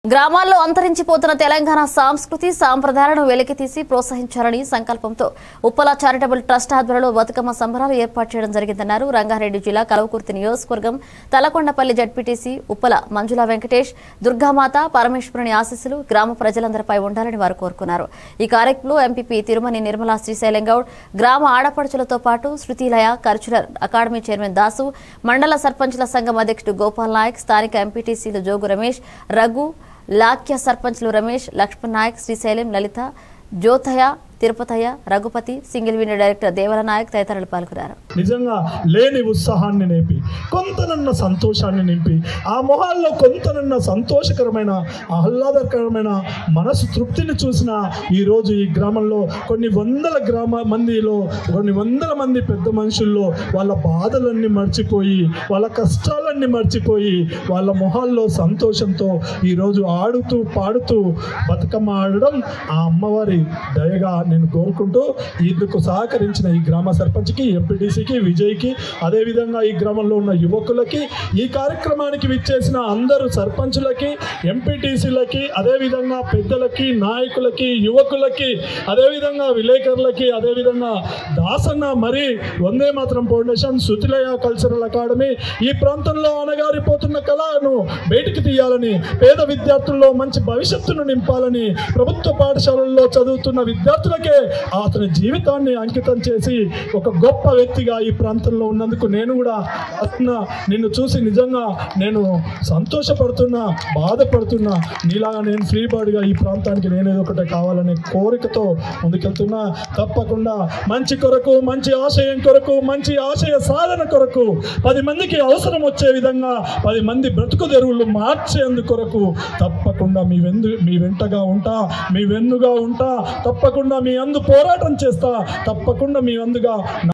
గ్రామాల్లో అంతరించిపోతున్న తెలంగాణ సంస్కృతి సాంప్రదాయాలను వెలికితీసి ప్రోత్సహించాలని సంకల్పంతో ఉప్పల చారిటబుల్ ట్రస్ట్ ఆధ్వర్యంలో బతుకమ్మ సంబరాలు ఏర్పాటు చేయడం జరిగిందన్నారు రంగారెడ్డి జిల్లా కలవకుర్తి నియోజకవర్గం తలకొండపల్లి జడ్పీటీసీ ఉప్పల మంజుల వెంకటేష్ దుర్గామాత పరమేశ్వరుని ఆశీస్సులు గ్రామ ప్రజలందరిపై ఉండాలని వారు కోరుకున్నారు ఈ కార్యక్రమంలో ఎంపీపీ తిరుమని నిర్మలా శ్రీశైలం గౌడ్ గ్రామ ఆడపడుచులతో పాటు Shrutilaya cultural academy chairman Dasu మండల సర్పంచుల సంఘం అధ్యక్షుడు గోపాల్ నాయక్ స్థానిక ఎంపీటీసీలు జోగు రమేష్ రఘు లాఖ్య సర్పంచ్లు Ramesh Lakshman Nayak Srisailam Lalitha Jyothaiah Tirupathaiah Raghupathi single window director Devala Nayak తదితరులు పాల్గొన్నారు నిజంగా లేని ఉత్సాహాన్ని నింపి కొంతనన్న సంతోషాన్ని నింపి ఆ మొహాల్లో కొంతనన్న సంతోషకరమైన ఆహ్లాదకరమైన మనసు తృప్తిని చూసిన ఈరోజు ఈ గ్రామంలో కొన్ని వందల గ్రామ మందిలో కొన్ని వందల మంది పెద్ద మనుషుల్లో వాళ్ళ బాధలన్నీ మర్చిపోయి వాళ్ళ కష్టాలన్నీ మర్చిపోయి వాళ్ళ మొహాల్లో సంతోషంతో ఈరోజు ఆడుతూ పాడుతూ బతుకమ్మ ఆడడం ఆ అమ్మవారి దయగా నేను కోరుకుంటూ ఇందుకు సహకరించిన ఈ గ్రామ సర్పంచ్కి ఎంపీటీసీకి విజయ్కి అదేవిధంగా ఈ గ్రామంలో ఉన్న యువకులకి ఈ కార్యక్రమానికి విచ్చేసిన అందరు సర్పంచులకి ఎంపీటీసీలకి అదేవిధంగా పెద్దలకి నాయకులకి యువకులకి అదేవిధంగా విలేకరులకి అదేవిధంగా దాసన్న మరి వందే మాత్రం ఫౌండేషన్ సుతిలయ కల్చరల్ అకాడమీ ఈ ప్రాంతంలో అణగారిపోతున్న కళను బయటికి తీయాలని పేద విద్యార్థుల్లో మంచి భవిష్యత్తును నింపాలని ప్రభుత్వ పాఠశాలల్లో చదువుతున్న విద్యార్థులకే అతని జీవితాన్ని అంకితం చేసి ఒక గొప్ప వ్యక్తిగా ఈ ప్రాంతంలో ఉన్నందుకు నేను కూడా అతను నిన్ను చూసి నిజంగా నేను సంతోషపడుతున్నా బాధపడుతున్నా నీలాగా నేను ఫ్రీ బర్డ్గా ఈ ప్రాంతానికి నేను ఏదో ఒకటి కావాలనే కోరికతో ముందుకెళ్తున్నా తప్పకుండా మంచి కొరకు మంచి ఆశయం కొరకు మంచి ఆశయ సాధన కొరకు పది మందికి అవసరం వచ్చే విధంగా పది మంది బ్రతుకు తెరువులు మార్చేందు కొరకు తప్పకుండా మీ వెందు మీ వెంటగా ఉంటా మీ వెన్నుగా ఉంటా తప్పకుండా మీ అందు పోరాటం చేస్తా తప్పకుండా మీ అందుగా